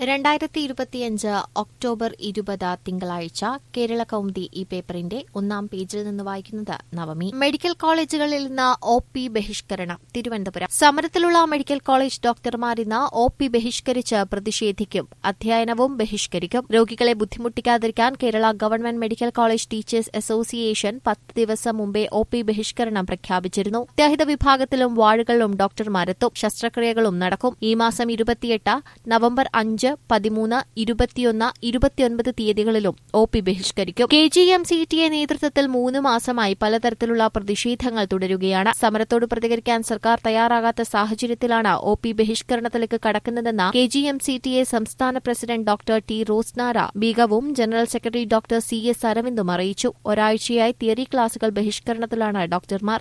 രണ്ടായിരത്തി ഇരുപത്തിയഞ്ച് ഒക്ടോബർ ഇരുപത് തിങ്കളാഴ്ച കേരള കൗമുദി ഈ പേപ്പറിന്റെ ഒന്നാം പേജിൽ നിന്ന് വായിക്കുന്നത് നവമി മെഡിക്കൽ കോളേജുകളിൽ നിന്ന് ഒ പി ബഹിഷ്കരണം തിരുവനന്തപുരം സമരത്തിലുള്ള മെഡിക്കൽ കോളേജ് ഡോക്ടർമാർ ഇന്ന് ഒ പി ബഹിഷ്കരിച്ച് പ്രതിഷേധിക്കും അധ്യയനവും ബഹിഷ്കരിക്കും രോഗികളെ ബുദ്ധിമുട്ടിക്കാതിരിക്കാൻ Kerala government medical college teachers association പത്ത് ദിവസം മുമ്പേ ഒ പി ബഹിഷ്കരണം പ്രഖ്യാപിച്ചിരുന്നു അത്യാഹിത വിഭാഗത്തിലും വാർഡുകളിലും ഡോക്ടർമാരെത്തും ശസ്ത്രക്രിയകളും നടക്കും ഈ മാസം ഇരുപത്തിയെട്ട് നവംബർ അഞ്ച് പതിമൂന്ന് ഇരുപത്തിയൊന്ന് ഇരുപത്തിയൊൻപത് തീയതികളിലും ഒ പി ബഹിഷ്കരിക്കും K G M C T A നേതൃത്വത്തിൽ മൂന്ന് മാസമായി പലതരത്തിലുള്ള പ്രതിഷേധങ്ങൾ തുടരുകയാണ് സമരത്തോട് പ്രതികരിക്കാൻ സർക്കാർ തയ്യാറാകാത്ത സാഹചര്യത്തിലാണ് ഒ പി ബഹിഷ്കരണത്തിലേക്ക് കടക്കുന്നതെന്ന് K G M C T A സംസ്ഥാന പ്രസിഡന്റ് ഡോക്ടർ ടി റോസ്നാര ബീഗവും general secretary doctor C S അരവിന്ദും അറിയിച്ചു ഒരാഴ്ചയായി തിയറി ക്ലാസുകൾ ബഹിഷ്കരണത്തിലാണ് ഡോക്ടർമാർ